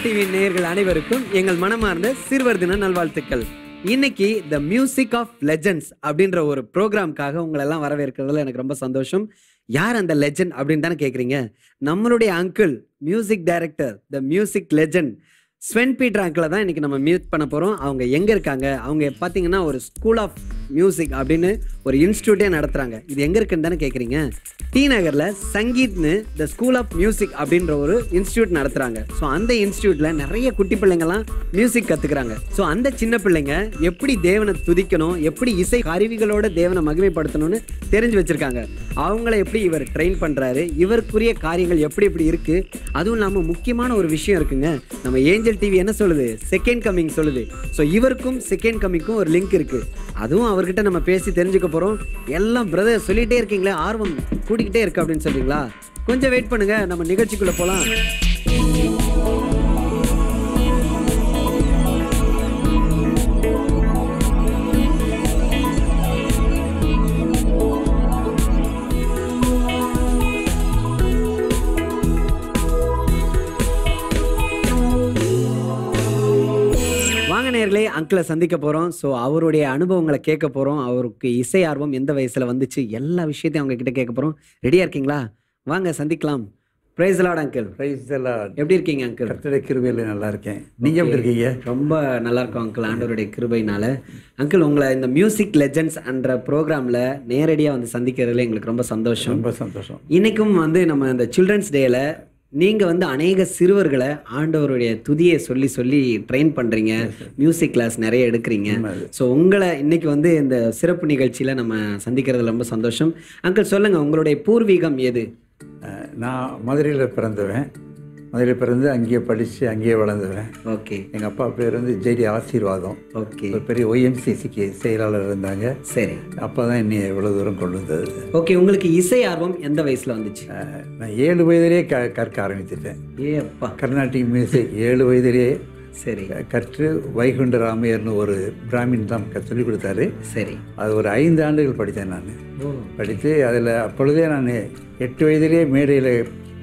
Angel TV நேயர்கள் அனைவருக்கும் எங்கள் மனமார்ந்த சிறுவர் தின நல்வாழ்த்துக்கள் இன்னைக்கு த மியூசிக் ஆஃப் லெஜெண்ட்ஸ் அப்படின்ற ஒரு ப்ரோக்ராம்காக உங்களை எல்லாம் வரவேற்கிறதுல எனக்கு ரொம்ப சந்தோஷம் யார் அந்த லெஜெண்ட் அப்படின்னு தானே கேட்குறீங்க நம்மளுடைய uncle music director the music legend Sven Peter அங்கிளை தான் இன்னைக்கு நம்ம மீட் பண்ண போகிறோம் அவங்க எங்கே இருக்காங்க அவங்க பார்த்தீங்கன்னா ஒரு ஸ்கூல் ஆஃப் மியூசிக் அப்படின்னு ஒரு இன்ஸ்டியூட்டே நடத்துகிறாங்க இது எங்கே இருக்குன்னு தானே கேட்குறீங்க டி நகரில் சங்கீத்னு த ஸ்கூல் ஆஃப் மியூசிக் அப்படின்ற ஒரு இன்ஸ்டியூட் நடத்துகிறாங்க ஸோ அந்த இன்ஸ்டியூட்டில் நிறைய குட்டி பிள்ளைங்கலாம் மியூசிக் கற்றுக்குறாங்க ஸோ அந்த சின்ன பிள்ளைங்க எப்படி தேவனை துதிக்கணும் எப்படி இசை கருவிகளோட தேவனை மகிமைப்படுத்தணும்னு தெரிஞ்சு வச்சுருக்காங்க அவங்கள எப்படி இவர் ட்ரெயின் பண்ணுறாரு இவருக்குரிய காரியங்கள் எப்படி எப்படி இருக்குது அதுவும் இல்லாமல் முக்கியமான ஒரு விஷயம் இருக்குங்க நம்ம ஏஞ்சல் டிவி என்ன சொல்லுது செகண்ட் கம்மிங் சொல்லுது ஸோ இவருக்கும் செகண்ட் கம்மிங்க்கும் ஒரு லிங்க் இருக்குது அதுவும் அவர்கிட்ட நம்ம பேசி தெரிஞ்சுக்க போகிறோம் எல்லாம் பிரதர் சொல்லிகிட்டே இருக்கீங்களே ஆர்வம் கூட்டிக்கிட்டே இருக்கு அப்படின்னு சொல்றீங்களா கொஞ்சம் வெயிட் பண்ணுங்க நம்ம நிகழ்ச்சிக்குள்ளே போகலாம் வாங்க நேர்களே அங்கிளை சந்திக்க போகிறோம் ஸோ அவருடைய அனுபவங்களை கேட்க போகிறோம் அவருக்கு இசை ஆர்வம் எந்த வயசில் வந்துச்சு எல்லா விஷயத்தையும் அவங்க கிட்ட கேட்க போகிறோம் ரெடியாக இருக்கீங்களா வாங்க சந்திக்கலாம் பிரைஸ் லாட் அங்கிள் பிரைஸ் எல்லாம் எப்படி இருக்கீங்க அங்கிள் கர்த்தரை கிருபையில் நல்லா இருக்கேன் நீங்க எப்படி இருக்கீங்க ரொம்ப நல்லா இருக்கும் அங்கிள் ஆண்டவருடைய கிருபையினால அங்கிள் உங்களை இந்த மியூசிக் லெஜெண்ட்ஸ் என்ற ப்ரோக்ராமில் நேரடியாக வந்து சந்திக்கிறதுல எங்களுக்கு ரொம்ப சந்தோஷம் ரொம்ப சந்தோஷம் இன்னைக்கும் வந்து நம்ம இந்த சில்ட்ரன்ஸ் டேல நீங்கள் வந்து அநேக சிறுவர்களை ஆண்டவருடைய துதியை சொல்லி சொல்லி ட்ரெயின் பண்ணுறீங்க மியூசிக் கிளாஸ் நிறைய எடுக்கிறீங்க ஸோ உங்களை இன்னைக்கு வந்து இந்த சிறப்பு நிகழ்ச்சியில் நம்ம சந்திக்கிறதுல ரொம்ப சந்தோஷம் அங்கிள் சொல்லுங்கள் உங்களுடைய பூர்வீகம் எது அஹ், நான் மதுரையில் பிறந்தவன் மதுரையில் பிறந்து அங்கேயே படித்து அங்கேயே வளர்ந்தவன் ஓகே எங்கள் அப்பா பேர் வந்து ஜெடி ஆசீர்வாதம் ஓகே ஒரு பெரிய ஒய்எம்சிசிக்கு செயலாளர் இருந்தாங்க சரி அப்பா தான் என்னை இவ்வளோ தூரம் கொண்டு வந்தது ஓகே உங்களுக்கு இசை ஆர்வம் எந்த வயசில் வந்துச்சு அஹ், நான் ஏழு வயதிலேயே க கற்க ஆரம்பிச்சிட்டேன் ஏ அப்பா கர்நாடிக் மியூசிக் ஏழு வயதிலேயே சரி க- கற்று வைகுண்ட ராமையர்னு ஒரு பிராமின் தான் க- சொல்லிக் கொடுத்தாரு சரி அது ஒரு ஐந்து ஆண்டுகள் படித்தேன் நான் ஓ படித்து அதில் அப்பொழுதே நான் எட்டு வயதிலே மேடையில்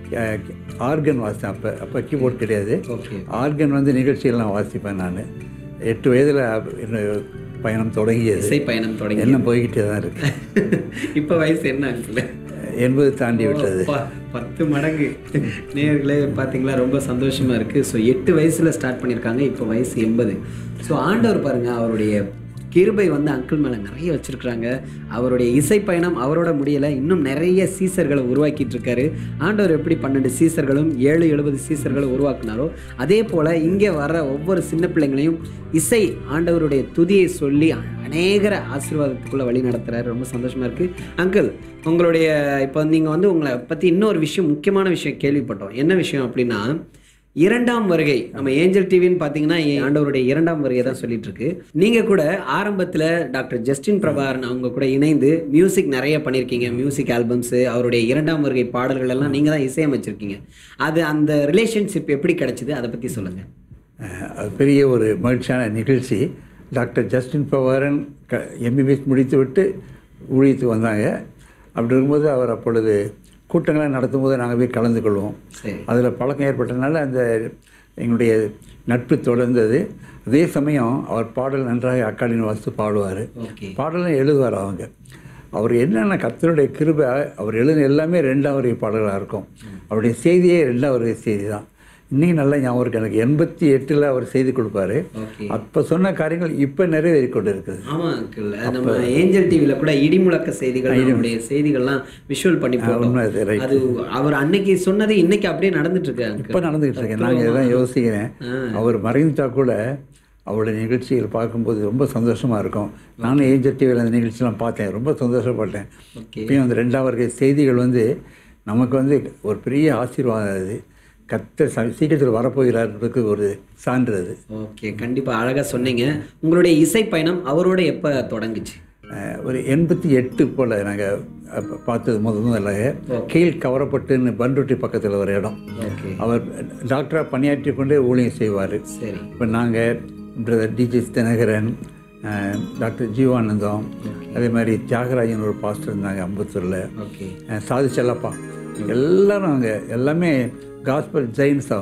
ஆர்கன் வாசித்தேன் அப்போ அப்போ கீபோர்ட் கிடையாது ஓகே ஆர்கன் வந்து நிகழ்ச்சியெல்லாம் வாசிப்பேன் நான் எட்டு வயதில் என்னோட பயணம் தொடங்கியது இசை பயணம் தொடங்கி என்ன போய்கிட்டே தான் இருக்கு இப்போ வயசு என்ன அங்கிள் எண்பது தாண்டி விட்டது அப்பா, பத்து மடங்கு நேர்களே பார்த்தீங்களா ரொம்ப சந்தோஷமா இருக்கு ஸோ எட்டு வயசுல ஸ்டார்ட் பண்ணியிருக்காங்க இப்போ வயசு எண்பது ஸோ ஆண்டவர் பாருங்க அவருடைய கிருபை வந்து அங்கிள் மேலே நிறைய வச்சிருக்கிறாங்க அவருடைய இசை பயணம் அவரோட முடியலை இன்னும் நிறைய சீசர்களை உருவாக்கிட்டு இருக்காரு ஆண்டவர் எப்படி பன்னெண்டு சீசர்களும் ஏழு எழுபது சீசர்களை உருவாக்குனாரோ அதே போல் இங்கே வர்ற ஒவ்வொரு சின்ன பிள்ளைங்களையும் இசை ஆண்டவருடைய துதியை சொல்லி அநேகர ஆசீர்வாதத்துக்குள்ளே வழி நடத்துகிறாரு ரொம்ப சந்தோஷமா இருக்கு அங்கிள் உங்களுடைய இப்போ நீங்கள் வந்து உங்களை பற்றி இன்னொரு விஷயம் முக்கியமான விஷயம் கேள்விப்பட்டோம் என்ன விஷயம் அப்படின்னா இரண்டாம் வருகை நம்ம ஏஞ்சல் டிவின்னு பார்த்தீங்கன்னா என் ஆண்டவருடைய இரண்டாம் வருகை தான் சொல்லிட்டு இருக்கு நீங்கள் கூட ஆரம்பத்தில் டாக்டர் ஜஸ்டின் பிரபாகரன் அவங்க கூட இணைந்து மியூசிக் நிறைய பண்ணியிருக்கீங்க மியூசிக் ஆல்பம்ஸு அவருடைய இரண்டாம் வருகை பாடல்கள் எல்லாம் நீங்கள் தான் இசையமைச்சிருக்கீங்க அது அந்த ரிலேஷன்ஷிப் எப்படி கிடைச்சிது அதை பற்றி சொல்லுங்கள் அஹ், அது பெரிய ஒரு மகிழ்ச்சியான நிகழ்ச்சி டாக்டர் ஜஸ்டின் பவாரன் க எம்பிபிஎஸ் முடித்துவிட்டு ஊழியத்துக்கு வந்தாங்க அப்படி இருக்கும்போது அவர் அப்பொழுது கூட்டங்களை நடத்தும் போது நாங்கள் போய் கலந்து கொள்வோம் சரி அதில் பழக்கம் ஏற்பட்டனால அந்த எங்களுடைய நட்பு தொடர்ந்தது அதே சமயம் அவர் பாடல் நன்றாக அக்காலின் வாசித்து பாடுவார் ஓகே பாடலும் எழுதுவார் அவங்க அவர் என்னென்ன கர்த்தருடைய கிருபை அவர் எழுதின எல்லாமே ரெண்டாம் வரை பாடல்களாக இருக்கும் அவருடைய செய்தியே ரெண்டாம் வரை செய்தி தான் இன்றைக்கி நல்லா ஞாபகம் இருக்கு எனக்கு எண்பத்தி எட்டில் அவர் செய்தி கொடுப்பாரு ஓகே அப்போ சொன்ன காரியங்கள் இப்போ நிறைவேறி கொண்டு இருக்குது ஆமா அங்கிள் நம்ம ஏஞ்சல் டிவில கூட இடிமுழக்க செய்திகள் நம்முடைய செய்திகள்லாம் விஷுவல் பண்ணி போட்டோம் உண்மை அது ரைட் அது அவர் அன்னைக்கு சொன்னது இன்னைக்கு அப்படியே நடந்துட்டு இருக்கு இப்போ அங்கிள் நடந்துகிட்டு இருக்கேன் நான் இதான் யோசிக்கிறேன் அவர் மறைந்துட்டா கூட அவருடைய நிகழ்ச்சிகள் பார்க்கும்போது ரொம்ப சந்தோஷமாக இருக்கும் நானும் ஏஞ்சல் டிவியில் அந்த நிகழ்ச்சியெல்லாம் பார்த்தேன் ரொம்ப சந்தோஷப்பட்டேன் ஓகே இப்பயும் அந்த ரெண்டாவது வகை செய்திகள் வந்து நமக்கு வந்து ஒரு பெரிய ஆசீர்வாதம் அது கத்த சீக்கிரத்தில் வரப்போகிறார்ன்றதுக்கு ஒரு சான்று அது ஓகே கண்டிப்பா அழகா சொன்னீங்க உங்களுடைய இசை பயணம் அவரோட எப்ப தொடங்குச்சு அஹ், ஒரு எண்பத்தி எட்டு போல் நாங்கள் பார்த்தது முதல் முதல்ல கீழ் கவரப்பட்டுன்னு பண்ருட்டி பக்கத்தில் ஒரு இடம் ஓகே அவர் டாக்டராக பணியாற்றி கொண்டே ஊழியம் செய்வார் சரி இப்போ நாங்கள் பிரதர் டிஜி தினகரன் அஹ், டாக்டர் ஜீவானந்தம் அதே மாதிரி தியாகராஜன் ஒரு பாஸ்டர் இருந்தாங்க அம்பத்தூரில் ஓகே சாதி செல்லப்பா எல்லாரும் அவங்க எல்லாமே காஸ்பல் ஜெயின்ஸ் அவங்க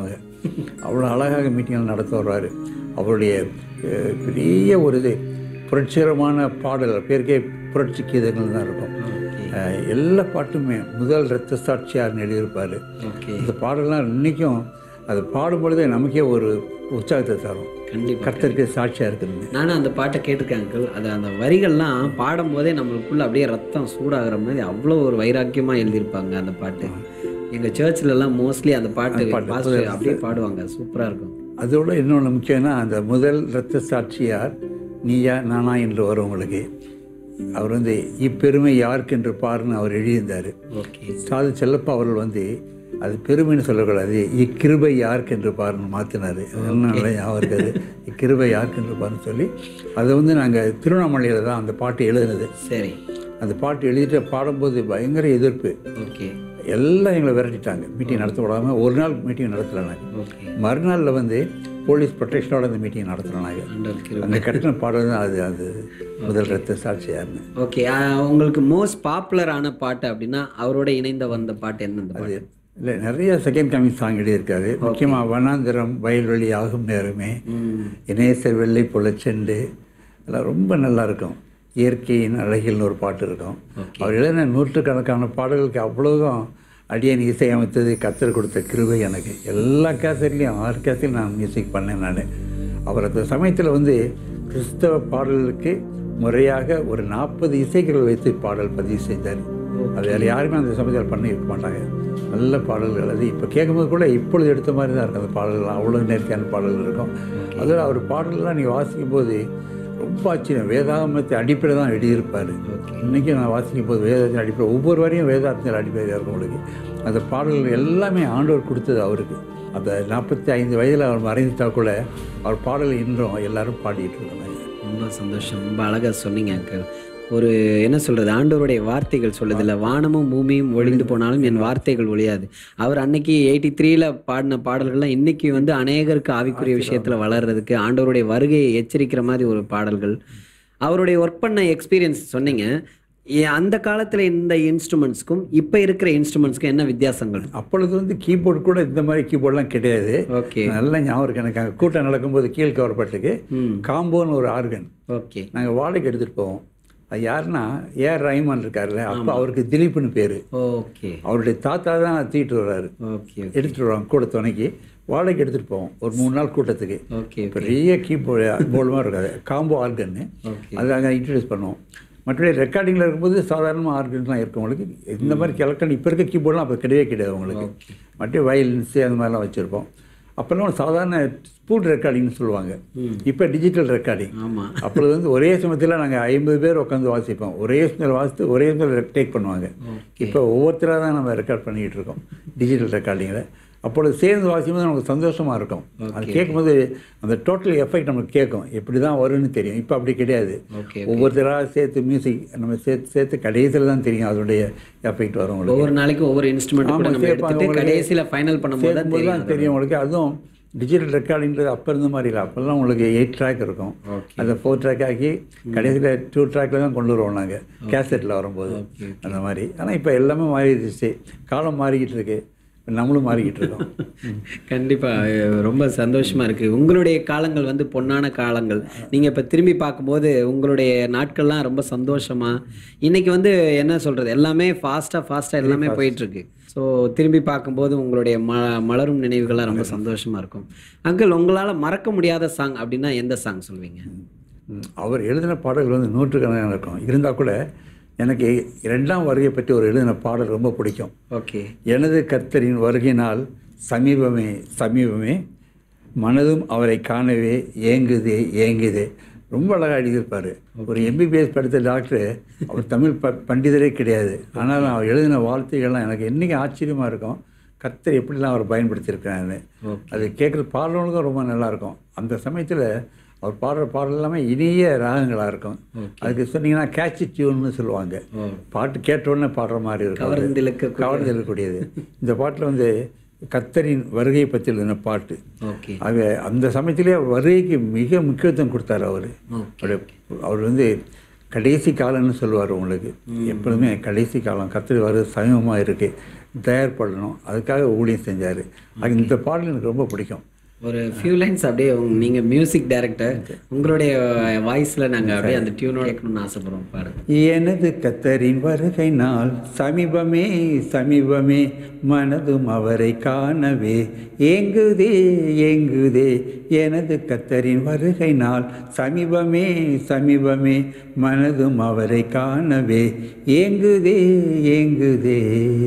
அவ்வளோ அழகாக மீட்டிங்கள் நடத்த வருவார் அவருடைய அஹ், பெரிய ஒரு இது புரட்சிகரமான பாடல் பேருக்கே புரட்சி கீதங்கள் தான் இருக்கும் அஹ், எல்லா பாட்டுமே முதல் ரத்த சாட்சியார்னு எழுதியிருப்பார் ஓகே இந்த பாடலாம் இன்றைக்கும் அது பாடும் பொழுதே நமக்கே ஒரு உற்சாகத்தை தரும் கண்டிப்பா கர்த்தருக்கு சாட்சியாக இருக்குதுங்க நானும் அந்த பாட்டை கேட்டிருக்கேன் அங்கிள் அது அந்த வரிகள்லாம் பாடும்போதே நம்மளுக்குள்ள அப்படியே ரத்தம் சூடாகிற மாதிரி அவ்வளோ ஒரு வைராக்கியமாக எழுதியிருப்பாங்க அந்த பாட்டு எங்கள் சர்ச்சில் எல்லாம் மோஸ்ட்லி அந்த பாட்டு பாட்டு, பாஸ்டர் அப்படியே பாடுவாங்க சூப்பராக இருக்கும் அதோட இன்னொன்று முக்கியம்னா அந்த முதல் இரத்த சாட்சியார் நீயா நானா என்று வரவங்களுக்கு அவர் வந்து இப்பெருமை யாருக்கு என்று பாருன்னு அவர் எழுதியிருந்தார் ஓகே சாது செல்லப்பா அவர்கள் வந்து அது பெருமைன்னு சொல்லக்கூடாது இக்கிருபை யாருக்கு என்று பாருன்னு மாற்றினார் நல்லா ஞாபகம் இருக்காது இக்கிருபை யாருக்கு என்று பாருன்னு சொல்லி அதை வந்து நாங்கள் திருவண்ணாமலையில் தான் அந்த பாட்டு எழுதுனது சரி அந்த பாட்டு எழுதிட்டு பாடும்போது பயங்கர எதிர்ப்பு ஓகே எல்லாம் எங்களை விரட்டிட்டாங்க மீட்டிங் நடத்த விடாமல் ஒரு நாள் மீட்டிங் நடத்தலை நாங்கள் ஓகே மறுநாளில் வந்து போலீஸ் ப்ரொடெக்ஷனோட அந்த மீட்டிங் நடத்துகிறோம் நாங்கள் ஆண்டவர் கிருபை. அந்த கட்டின பாடல் தான் அது அது முதல் ரத்த சாட்சியார்னு ஓகே ஆ, உங்களுக்கு மோஸ்ட் பாப்புலரான பாட்டு அப்படின்னா அவரோட இணைந்த வந்த பாட்டு என்ன அந்த பாட்டு இல்லை நிறைய செகண்ட் கமிங் சாங் எழுதியிருக்காரு முக்கியமாக வனாந்திரம் வயல்வெளி ஆகும் நேரமே ம் இணையசர் வெள்ளை போல செண்டு அதெல்லாம் ரொம்ப நல்லா இருக்கும் இயற்கையின் அழகில்னு ஒரு பாட்டு இருக்கும் அவர் எழுதின நூற்றுக்கணக்கான பாடல்களுக்கு அவ்வளோவும் அடியன் இசையமைத்தது கத்தர் கொடுத்த கிருபை எனக்கு எல்லா கேசட்லேயும் ஆறு கேசட்லையும் நான் மியூசிக் பண்ணேன் நான் அவர் அந்த சமயத்தில் வந்து கிறிஸ்தவ பாடல்களுக்கு முறையாக ஒரு நாற்பது இசைகள் வைத்து பாடல் பதிவு செய்தார் அது வேறு யாருமே அந்த சமயத்தில் பண்ணியிருக்க மாட்டாங்க நல்ல பாடல்கள் அது இப்போ கேட்கும்போது கூட இப்பொழுது எடுத்த மாதிரி தான் இருக்கும் அந்த பாடல்கள் அவ்வளோ நேர்த்தியான பாடல்கள் இருக்கும் அதில் அவர் பாடல்லாம் நீ வாசிக்கும் போது ரொம்ப ஆச்சரியம் வேதாகமத்தை அடிப்படை தான் எழுதியிருப்பார் இன்றைக்கி நான் வாசிக்கும் போது வேதத்தின் அடிப்படை ஒவ்வொரு வரையும் வேதாத்தின் அடிப்படையாக இருக்கும் உங்களுக்கு அந்த பாடல்கள் எல்லாமே ஆண்டவர் கொடுத்தது அவருக்கு அந்த நாற்பத்தி ஐந்து வயதில் அவர் மறைந்துட்டா கூட அவர் பாடல் இன்றும் எல்லாரும் பாடிட்டு இருக்காங்க ரொம்ப சந்தோஷம் ரொம்ப அழகா சொன்னீங்க அங்கிள் ஒரு என்ன சொல்றது ஆண்டவருடைய வார்த்தைகள் சொல்லுது இல்ல வானமும் பூமியும் ஒழிந்து போனாலும் என் வார்த்தைகள் ஒழியாது அவர் அன்னைக்கு எயிட்டி த்ரீல பாடின பாடல்கள்லாம் இன்னைக்கு வந்து அநேகருக்கு ஆவிக்குரிய விஷயத்துல வளர்றதுக்கு ஆண்டவருடைய வருகையை எச்சரிக்கிற மாதிரி ஒரு பாடல்கள் அவருடைய ஒர்க் பண்ண எக்ஸ்பீரியன்ஸ் சொன்னீங்க ஏ- அந்த காலத்துல இந்த இன்ஸ்ட்ருமெண்ட்ஸ்க்கும் இப்ப இருக்கிற இன்ஸ்ட்ருமெண்ட்ஸ்க்கும் என்ன வித்தியாசங்கள் அப்பொழுது வந்து கீபோர்டு கூட இந்த மாதிரி கீபோர்ட்லாம் கிடையாது ஓகே நல்லா ஞாபகம் இருக்கு எனக்கு அங்கே கூட்டம் நடக்கும்போது கீழ் கவர்பட்டுக்கு ம் காம்போன்னு ஒரு ஆர்கன் ஓகே நாங்கள் வாடகை எடுத்துகிட்டு போவோம் அது யாருன்னா ஏஆர் ரஹ்மான் இருக்காருல்ல அப்போ அவருக்கு திலீப்னு பேர் ஓகே அவருடைய தாத்தா தான் தூக்கிட்டு வர்றாரு ஓகே எடுத்துகிட்டு வருவாங்க கூட துணைக்கு வாடகை எடுத்துகிட்டு போவோம் ஒரு மூணு நாள் கூட்டத்துக்கு ஓகே பெரிய கீபோர்டு போர்டுமாக இருக்காது காம்போ ஆர்கன்னு ஓகே அது அங்கே இன்ட்ரடியூஸ் பண்ணுவோம் மற்றபடி ரெக்கார்டிங்கில் இருக்கும்போது சாதாரணமாக ஆர்கன்ஸ்லாம் இருக்கும் உங்களுக்கு இந்த மாதிரி எலக்ட்ரானிக் இப்போ இருக்க கீபோர்ட்லாம் அப்போ கிடையவே கிடையாது உங்களுக்கு மற்ற வயலின்ஸு அந்த மாதிரிலாம் வச்சுருப்போம் அப்போல்லாம் ஒரு சாதாரண ஸ்பூட் ரெக்கார்டிங்னு சொல்லுவாங்க இப்போ டிஜிட்டல் ரெக்கார்டிங் ஆமா அப்பொழுது வந்து ஒரே சமயத்தில் நாங்கள் ஐம்பது பேர் உட்காந்து வாசிப்போம் ஒரே சமயத்தில் வாசித்து ஒரே சமயத்தில் டேக் பண்ணுவாங்க இப்போ ஒவ்வொருத்தராக தான் நம்ம ரெக்கார்ட் பண்ணிகிட்டு இருக்கோம் டிஜிட்டல் ரெக்கார்டிங்கில் அப்பொழுது சேர்ந்து வாசிக்கும்போது நமக்கு சந்தோஷமாக இருக்கும் அது கேட்கும்போது அந்த டோட்டல் எஃபெக்ட் நமக்கு கேட்கும் எப்படி தான் வரும்னு தெரியும் இப்போ அப்படி கிடையாது ஓகே ஒவ்வொருத்தராக சேர்த்து மியூசிக் நம்ம சேர்த்து சேர்த்து கடைசியில் தான் தெரியும் அதோடைய எஃபெக்ட் வரும் உங்களுக்கு ஒவ்வொரு நாளைக்கும் ஒவ்வொரு இன்ஸ்ட்ருமெண்ட் கூட ஆமா, நம்ம சேர்ப்பாங்க. எடுத்துட்டு உங்களுக்கு கடைசியில ஃபைனல் பண்ணும்போது தான் சேர்க்கும்போது தெரியும் தான் தெரியும் உங்களுக்கு அதுவும் டிஜிட்டல் ரெக்கார்டிங்கிறது அப்போ இருந்த மாதிரி இல்லை அப்போல்லாம் உங்களுக்கு எயிட் ட்ராக் இருக்கும் ஓகே அதை ஃபோர் ட்ராக் ஆக்கி கடைசியில் டூ ட்ராக்ல தான் கொண்டு வருவோம் நாங்கள் கேசட்டில் வரும்போது ஓகே அந்த மாதிரி ஆனால் இப்போ எல்லாமே மாறிடுச்சு காலம் மாறிக்கிட்டு இருக்கு நம்மளும் மாறிக்கிட்டு இருக்கோம் கண்டிப்பா அஹ் ரொம்ப சந்தோஷமா இருக்கு உங்களுடைய காலங்கள் வந்து பொன்னான காலங்கள் நீங்க இப்ப திரும்பி பார்க்கும்போது உங்களுடைய நாட்கள்லாம் ரொம்ப சந்தோஷமா இன்னைக்கு வந்து என்ன சொல்றது எல்லாமே ஃபாஸ்டா ஃபாஸ்டா எல்லாமே போயிட்டு இருக்கு ஸோ திரும்பி பார்க்கும்போது உங்களுடைய ம மலரும் நினைவுகள்லாம் ரொம்ப சந்தோஷமா இருக்கும் அங்கிள் உங்களால மறக்க முடியாத சாங் அப்படின்னா எந்த சாங் சொல்வீங்க ம், அவர் எழுதின பாடல்கள் வந்து நூற்றுக்கணக்கான இருக்கும் இருந்தால் கூட எனக்கு இரண்டாம் வருகை பற்றி ஒரு எழுதின பாடல் ரொம்ப பிடிக்கும் ஓகே எனது கர்த்தரின் வருகையினால் சமீபமே சமீபமே மனதும் அவரை காணவே ஏங்குதே ஏங்குதே ரொம்ப அழகாக எழுதியிருப்பார் ஒரு எம்பிபிஎஸ் படித்த டாக்டர் அவர் தமிழ் ப பண்டிதரே கிடையாது ஆனால் அவர் எழுதின வார்த்தைகள்லாம் எனக்கு என்றைக்கும் ஆச்சரியமாக இருக்கும் கர்த்தர் எப்படிலாம் அவர் பயன்படுத்தியிருக்கிறாரு அது கேட்குற பாடல்களுக்கும் ரொம்ப நல்லா இருக்கும் அந்த சமயத்தில் அவர் பாடுற பாடல் எல்லாமே இனிய ராகங்களாக இருக்கும் அதுக்கு சொன்னீங்கன்னா கேட்சி டியூன்னு சொல்லுவாங்க பாட்டு கேட்ட உடனே பாடுற மாதிரி இருக்கும் அது. கவர்ந்திழுக்க கவர்ந்து இருக்கக்கூடியது இந்த பாட்டில் வந்து கத்தரின் வருகையை பற்றி எழுதின பாட்டு ஓகே ஆக அந்த சமயத்திலே வருகைக்கு மிக முக்கியத்துவம் கொடுத்தாரு அவர் அவர் அவர் வந்து கடைசி காலம்னு சொல்லுவார் உங்களுக்கு எப்பொழுதுமே கடைசி காலம் கத்திரி வர சமீபமாக இருக்குது தயார் பண்ணணும் அதுக்காக ஊழியம் செஞ்சார் அது இந்த பாடல் எனக்கு ரொம்ப பிடிக்கும் ஒரு ஃபியூ லைன்ஸ் அப்படியே உங்க- நீங்க மியூசிக் டைரக்டர் உங்களுடைய வாய்ஸ்ல நாங்க அப்படியே அந்த டியூனோட கேட்கணும்னு ஆசைப்படுறோம் பாருங்க எனது கத்தரின் வருகை நாள் சமீபமே சமீபமே மனதும் அவரை காணவே ஏங்குதே ஏங்குதே எனது கத்தரின் வருகை நாள் சமீபமே சமீபமே மனதும் அவரை காணவே ஏங்குதே ஏங்குதே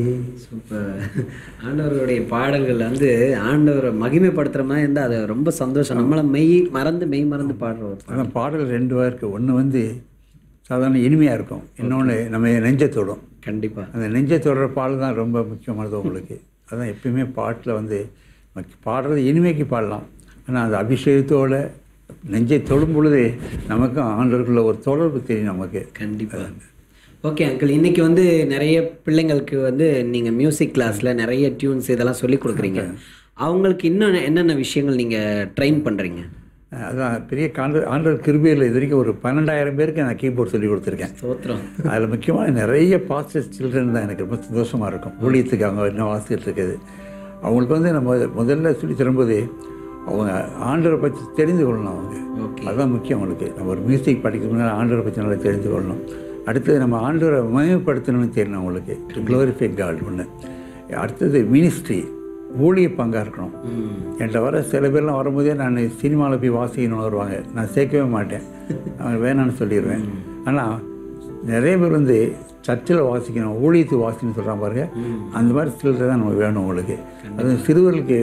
சூப்பர் ஆண்டவருடைய பாடல்கள் வந்து ஆண்டவரை மகிமைப்படுத்துற மாதிரி இருந்தால் அது ரொம்ப சந்தோஷம் நம்மளை மெய் மறந்து மெய் மறந்து பாடுற ஒரு பாடல். ஆனால் பாடல் ரெண்டுவாக இருக்குது ஒன்று வந்து சாதாரண இனிமையாக இருக்கும் இன்னொன்று நம்ம நெஞ்சை தொடும் கண்டிப்பா அந்த நெஞ்சை தொடர பாடல் தான் ரொம்ப முக்கியமானது உங்களுக்கு அதான் எப்பயுமே பாட்டில் வந்து பாடுறது இனிமைக்கு பாடலாம் ஆனால் அந்த அபிஷேகத்தோட நெஞ்சை தொடும் பொழுது நமக்கும் ஆண்டவருக்குள்ள ஒரு தொடர்பு தெரியும் நமக்கு கண்டிப்பா ஓகே அங்கிள் இன்னைக்கு வந்து நிறைய பிள்ளைங்களுக்கு வந்து நீங்க மியூசிக் கிளாஸ்ல நிறைய டியூன்ஸ் இதெல்லாம் சொல்லி கொடுக்குறீங்க அவங்களுக்கு இன்னும் என்னென்ன விஷயங்கள் நீங்க ட்ரெயின் பண்றீங்க அதான் பெரிய காண்ட ஆண்டவர் கிருபியில் இது வரைக்கும் ஒரு பன்னெண்டாயிரம் பேருக்கு நான் கீபோர்ட் சொல்லி கொடுத்துருக்கேன் ஸ்தோத்திரம் அதில் முக்கியமாக நிறைய பாஸ்டர்ஸ் சில்ட்ரன் தான் எனக்கு ரொம்ப சந்தோஷமாக இருக்கும் ஊழியத்துக்கு அவங்க இன்னும் வாசிக்கிட்டு இருக்குது அவங்களுக்கு வந்து நம்ம முதல்ல சொல்லி தரும்போது அவங்க ஆண்டவரை பற்றி தெரிந்து கொள்ளணும் அவங்க ஓகே அதுதான் முக்கியம் அவங்களுக்கு நம்ம ஒரு மியூசிக் படிக்க முன்னாடி ஆண்டவரை பற்றி நல்லா தெரிந்து கொள்ளணும் அடுத்தது நம்ம ஆண்டவரை மயமப்படுத்தணும்னு தெரியணும் அவங்களுக்கு டு க்ளோரிஃபை காட் ஒன்று அடுத்தது மினிஸ்ட்ரி ஊழிய பங்காக இருக்கணும் என்கிட்ட வர சில பேர்லாம் வரும்போதே நான் சினிமாவில் போய் வாசிக்கணும்னு வருவாங்க நான் சேர்க்கவே மாட்டேன் அவங்க வேணான்னு சொல்லிடுவேன் ஆனால் நிறைய பேர் வந்து சர்ச்சில் வாசிக்கணும் ஊழியத்துக்கு வாசிக்கணும்னு சொல்கிறாங்க பாருங்க அந்த மாதிரி சிலர் தான் நமக்கு வேணும் உங்களுக்கு அது சிறுவர்களுக்கு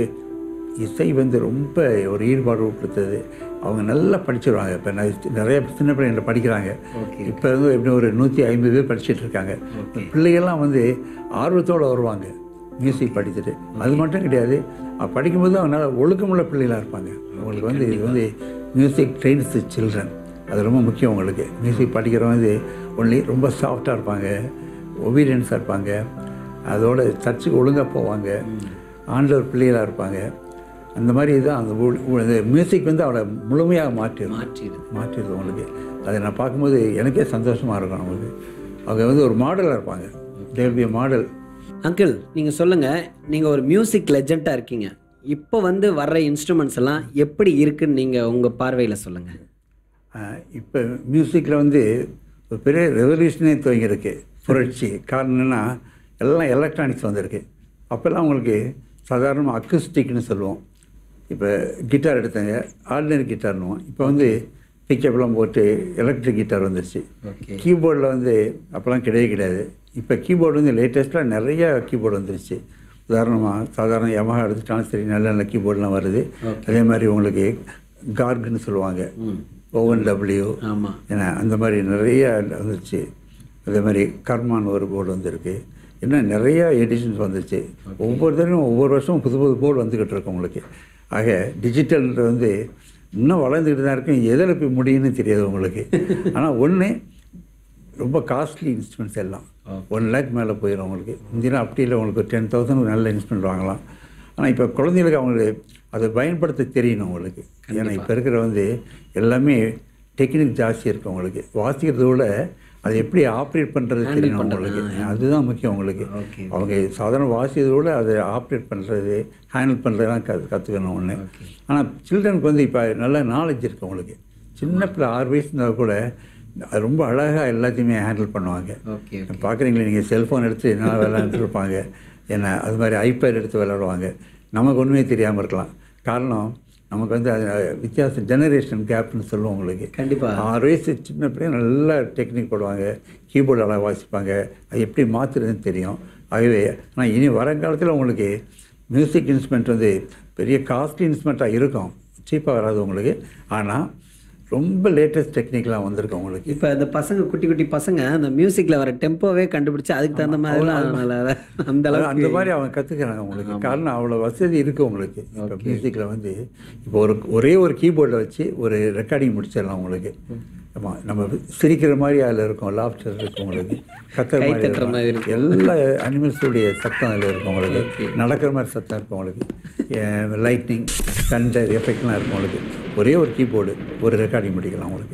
இசை வந்து ரொம்ப ஒரு ஈடுபாடு கொடுத்தது அவங்க நல்லா படிச்சிருவாங்க இப்போ நிறைய சின்ன பிள்ளைங்க படிக்கிறாங்க ஓகே இப்போ வந்து எப்படி ஒரு நூற்றி ஐம்பது பேர் படிச்சிட்டு இருக்காங்க பிள்ளைகள்லாம் வந்து ஆர்வத்தோடு வருவாங்க மியூசிக் படிச்சுட்டு அது மட்டும் கிடையாது அப்ப படிக்கும்போது அவங்க நல்லா ஒழுக்கமுள்ள பிள்ளைகளாக இருப்பாங்க அவங்களுக்கு வந்து இது வந்து மியூசிக் ட்ரெயின்ஸ் சில்ட்ரன் அது ரொம்ப முக்கியம் உங்களுக்கு மியூசிக் படிக்கிறவங்க வந்து ஒன்லி ரொம்ப சாஃப்டாக இருப்பாங்க ஒபீடியன்ஸாக இருப்பாங்க அதோட சர்ச்சுக்கு ஒழுங்காக போவாங்க ஆண்டவர் பிள்ளைகளாக இருப்பாங்க அந்த மாதிரி தான் அந்த ஊழ்- ஊழ்- இந்த மியூசிக் வந்து அவளை முழுமையாக மாற்றிடும் மாற்றிடுது மாற்றிடுது உங்களுக்கு அதை நான் பார்க்கும்போது எனக்கே சந்தோஷமாக இருக்கும் நமக்கு அவங்க வந்து ஒரு மாடலாக இருப்பாங்க தேவ் மாடல் அங்கிள் நீங்க சொல்லுங்க நீங்க ஒரு மியூசிக் லெஜெண்டா இருக்கீங்க இப்போ வந்து வர்ற இன்ஸ்ட்ருமெண்ட்ஸ் எல்லாம் எப்படி இருக்குன்னு நீங்க உங்க பார்வையில சொல்லுங்க இப்போ மியூசிக்கில் வந்து ஒரு பெரிய ரெவல்யூஷனே துவங்கியிருக்கு புரட்சி காரணம் என்னென்னா எல்லாம் எலக்ட்ரானிக்ஸ் வந்திருக்கு அப்போல்லாம் உங்களுக்கு சாதாரணமாக அக்குஸ்டிக்னு சொல்லுவோம் இப்போ கிட்டார் எடுத்தாங்க ஆர்டினரி கிட்டார்னுவோம் இப்போ வந்து பிக்கப்லாம் போட்டு எலக்ட்ரிக் கிட்டார் வந்துருச்சு ஓகே கீபோர்டில் வந்து அப்போல்லாம் கிடையவே கிடையாது இப்போ கீபோர்டு வந்து லேட்டஸ்ட்டாக நிறைய கீபோர்டு வந்துருச்சு உதாரணமாக சாதாரண யமஹா எடுத்துட்டாலும் சரி நல்ல நல்ல கீபோர்டெலாம் வருது அதே மாதிரி உங்களுக்கு கார்குன்னு சொல்லுவாங்க ம் ஓவன் டபிள்யூ ஆமா ஏன்னா அந்த மாதிரி நிறைய வந்துருச்சு அதே மாதிரி கர்மான் ஒரு போர்டு வந்திருக்கு இன்னும் நிறைய எடிஷன்ஸ் வந்துருச்சு ஒவ்வொரு தடவையும் ஒவ்வொரு வருஷமும் புது புது போர்டு வந்துக்கிட்டு இருக்கு உங்களுக்கு ஆக டிஜிட்டல் வந்து இன்னும் வளர்ந்துக்கிட்டு தான் இருக்கும் எதில் போய் முடியும்னு தெரியாது உங்களுக்கு ஆனால் ஒன்று ரொம்ப காஸ்ட்லி இன்ஸ்ட்ருமெண்ட்ஸ் எல்லாம் ஒன் லேக் மேலே போயிடும் உங்களுக்கு இந்தியா அப்படி இல்லை உங்களுக்கு டென் தௌசண்ட் நல்ல இன்ஸ்ட்ருமெண்ட் வாங்கலாம் ஆனால் இப்போ குழந்தைகளுக்கு அவங்களுக்கு அதை பயன்படுத்த தெரியணும் உங்களுக்கு ஏன்னா இப்போ இருக்கிற வந்து எல்லாமே டெக்னிக் ஜாஸ்தி இருக்கு உங்களுக்கு வாசிக்கிறத விட அதை எப்படி ஆப்ரேட் பண்ணுறது தெரியணும் உங்களுக்கு அதுதான் முக்கியம் உங்களுக்கு ஓகே அவங்க சாதாரண வாசிக்கிறத விட அதை ஆப்ரேட் பண்ணுறது ஹேண்டில் பண்ணுறதுலாம் க கற்றுக்கணும் ஒன்று ஆனால் சில்ட்ரனுக்கு வந்து இப்போ நல்ல நாலேஜ் இருக்கு உங்களுக்கு சின்ன பிள்ளை ஆறு வயசு இருந்தால் கூட அது ரொம்ப அழகாக எல்லாத்தையுமே ஹேண்டில் பண்ணுவாங்க ஓகே பார்க்குறீங்களே நீங்கள் செல்ஃபோன் எடுத்து என்ன விளையாண்டுட்டு இருப்பாங்க என்ன அது மாதிரி ஐபேட் எடுத்து விளையாடுவாங்க நமக்கு ஒன்றுமே தெரியாமல் இருக்கலாம் காரணம் நமக்கு வந்து அது வித்தியாசம் ஜெனரேஷன் கேப்னு சொல்லுவோம் உங்களுக்கு கண்டிப்பா ஆறு வயசு சின்ன பிள்ளைங்க நல்லா டெக்னிக் போடுவாங்க கீபோர்டு அழகாக வாசிப்பாங்க அது எப்படி மாற்றுறதுன்னு தெரியும் ஆகவே ஆனால் இனி வருங்காலத்தில் உங்களுக்கு மியூசிக் இன்ஸ்ட்ருமெண்ட் வந்து பெரிய காஸ்ட்லி இன்ஸ்ட்ருமெண்ட்டாக இருக்கும் சீப்பாக வராது உங்களுக்கு ஆனால் ரொம்ப லேட்டஸ்ட் டெக்னிக்லாம் வந்திருக்கு உங்களுக்கு இப்போ இந்த பசங்க குட்டி குட்டி பசங்க அந்த மியூசிக்ல வர டெம்போவே கண்டுபிடிச்சு அதுக்கு தகுந்த மாதிரிலாம் நல்லா அந்த அது அளவுக்கு அந்த மாதிரி அவங்க கற்றுக்கிறாங்க உங்களுக்கு காரணம் அவ்வளோ வசதி இருக்குது உங்களுக்கு இப்போ மியூசிக்கில் வந்து இப்போ ஒரு ஒரே ஒரு கீபோர்டில் வச்சு ஒரு ரெக்கார்டிங் முடிச்சிடலாம் உங்களுக்கு ஆமாம் நம்ம சிரிக்கிற மாதிரி அதில் இருக்கும் லாஃப்டர் இருக்கும் உங்களுக்கு கத்துற மாதிரி தட்டுற இருக்கும். மாதிரி இருக்கும். எல்லா அனிமல்ஸுடைய சத்தம் அதில் இருக்கும் உங்களுக்கு நடக்கிற மாதிரி சத்தம் இருக்கும் உங்களுக்கு லைட்னிங் தண்டர் எஃபெக்ட்லாம் இருக்கும் உங்களுக்கு ஒரே ஒரு கீபோர்டு ஒரு ரெக்கார்டிங் முடிக்கலாம் உங்களுக்கு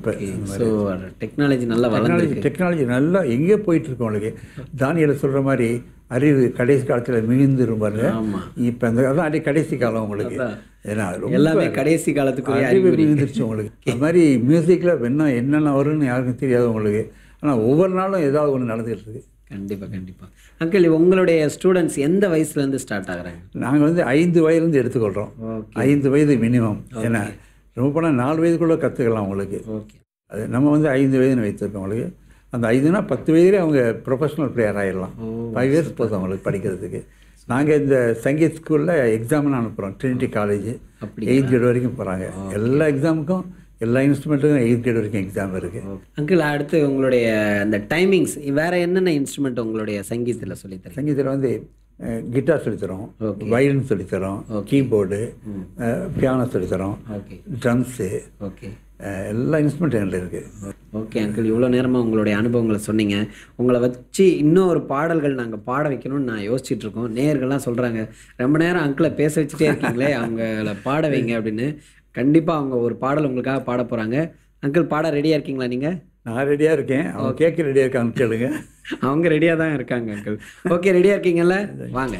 இப்போ ஸோ டெக்னாலஜி நல்லா டெக்னாலஜி வளர்ந்துருக்கு டெக்னாலஜி நல்லா எங்கே போயிட்டு இருக்கு உங்களுக்கு தானியல சொல்கிற மாதிரி அறிவு கடைசி காலத்தில் மிகுந்துரும் பாருங்க ஆமா. இப்போ அந்த அதான் அடி கடைசி காலம் உங்களுக்கு ஏன்னா ரொம்ப எல்லாமே கடைசி காலத்துக்குரிய அறிவு அறிகுறி மிகுந்துருச்சு உங்களுக்கு அது மாதிரி மியூசிக்கில் என்ன என்னென்ன வரும்னு யாருக்கும் தெரியாது உங்களுக்கு ஆனால் ஒவ்வொரு நாளும் ஏதாவது ஒன்று நடந்துகிட்டு இருக்கு கண்டிப்பா கண்டிப்பா அங்கிள் உங்களுடைய ஸ்டூடெண்ட்ஸ் எந்த வயசுல இருந்து ஸ்டார்ட் ஆகுறாங்க நாங்கள் வந்து ஐந்து வயதுலேருந்து எடுத்துக்கொள்கிறோம் ஓகே ஐந்து வயது மினிமம் ஏன்னா ரொம்ப போனால் நாலு வயதுக்குள்ளே கற்றுக்கலாம் உங்களுக்கு ஓகே அது நம்ம வந்து ஐந்து வயதுன்னு வைத்திருக்கோம் அவங்களுக்கு அந்த ஐந்துனா பத்து வயதுலேயே அவங்க ப்ரொஃபஷனல் பிளேயர் ஆயிடலாம் ஃபைவ் இயர்ஸ் போதும் அவங்களுக்கு படிக்கிறதுக்கு நாங்கள் இந்த சங்கீத் ஸ்கூலில் எக்ஸாம்னு அனுப்புகிறோம் ட்ரினிட்டி காலேஜ் அப்படிங்களா? எயித் கிரேட் வரைக்கும் போகிறாங்க எல்லா எக்ஸாமுக்கும் எல்லா இன்ஸ்ட்ருமெண்ட்டுக்கும் எயித் கிரேட் வரைக்கும் எக்ஸாம் இருக்குது அங்கிள் அடுத்து உங்களுடைய அந்த டைமிங்ஸ் வேற என்னென்ன இன்ஸ்ட்ருமெண்ட் உங்களுடைய சங்கீதத்தில் சொல்லி தரீங்க சங்கீதத்தில் வந்து கிட்டார் சொல்லித்தரோம் Okay. வயலின் சொல்லித்தரோம் கீபோர்டு பியானோ சொல்லித்தரோம் ஓகே ட்ரம்ஸு ஓகே எல்லா இன்ஸ்ட்ருமெண்ட் என்கிட்ட இருக்குது ஓகே அங்கிள் இவ்வளோ நேரமாக உங்களுடைய அனுபவங்களை சொன்னீங்க உங்களை வச்சு இன்னும் ஒரு பாடல்கள் நாங்கள் பாட வைக்கணும்னு நான் யோசிச்சுட்டு இருக்கோம் நேயர்கள்லாம் சொல்கிறாங்க ரொம்ப நேரம் அங்கிளை பேச வச்சுட்டே இருக்கீங்களே அவங்கள பாட வைங்க அப்படின்னு கண்டிப்பாக அவங்க ஒரு பாடல் உங்களுக்காக பாட போகிறாங்க அங்கிள் பாட ரெடியாக இருக்கீங்களா நீங்கள் நான் ரெடியாக இருக்கேன் அவன் கேட்க ரெடியாக இருக்கான்னு கேளுங்க அவங்க ரெடியாக தான் இருக்காங்க அங்கிள் ஓகே ரெடியாக இருக்கீங்கல்ல வாங்க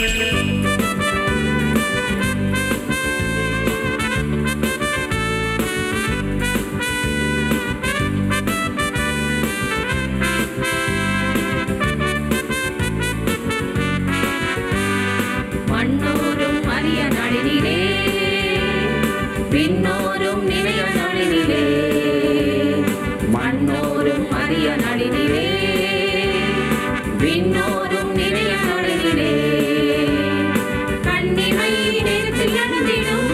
மண்ணோரும் அரிய நளினிலே பின்னோரும் நினைய நளினிலே மண்ணோரும் அரிய நளினிலே பின்னோரும் நினைய நளினிலே கண்ணிமை நேரத்தில் நடந்திடும்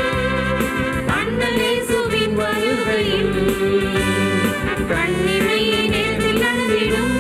கண்ணலேசுவின் வருகையில் கண்ணிமை நேரத்தில் நடந்திடும்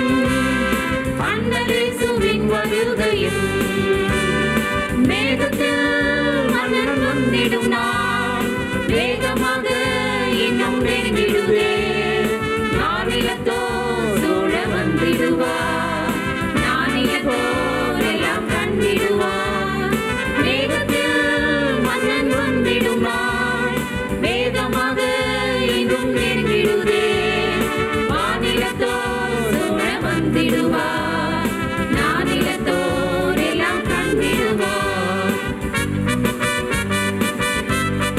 கண்ணலேசுவின் வருகையில் மேகத்தில் மலர் வந்திடும் நான் வேகமாக இன்னும் நெருங்கிடுவே நானிலத்தோ சூழ வந்திடுவார் நானிலத்தோர் எல்லாம் கண்டிடுவார் மேகத்தில் மன்னன் வந்திடும் நான் வேகமாக இன்னும் நெருங்கிடுவே வானிலத்தோர் சூழ வந்திடுவார் நானிலத்தோர் எல்லாம் கண்டிடுவார்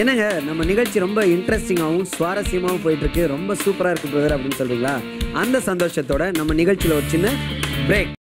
என்னங்க நம்ம நிகழ்ச்சி ரொம்ப இன்ட்ரெஸ்டிங்காகவும் சுவாரஸ்யமாகவும் போயிட்டு இருக்கு ரொம்ப சூப்பராக இருக்கு பிரதர் அப்படின்னு சொல்றீங்களா அந்த சந்தோஷத்தோட நம்ம நிகழ்ச்சியில் ஒரு சின்ன பிரேக்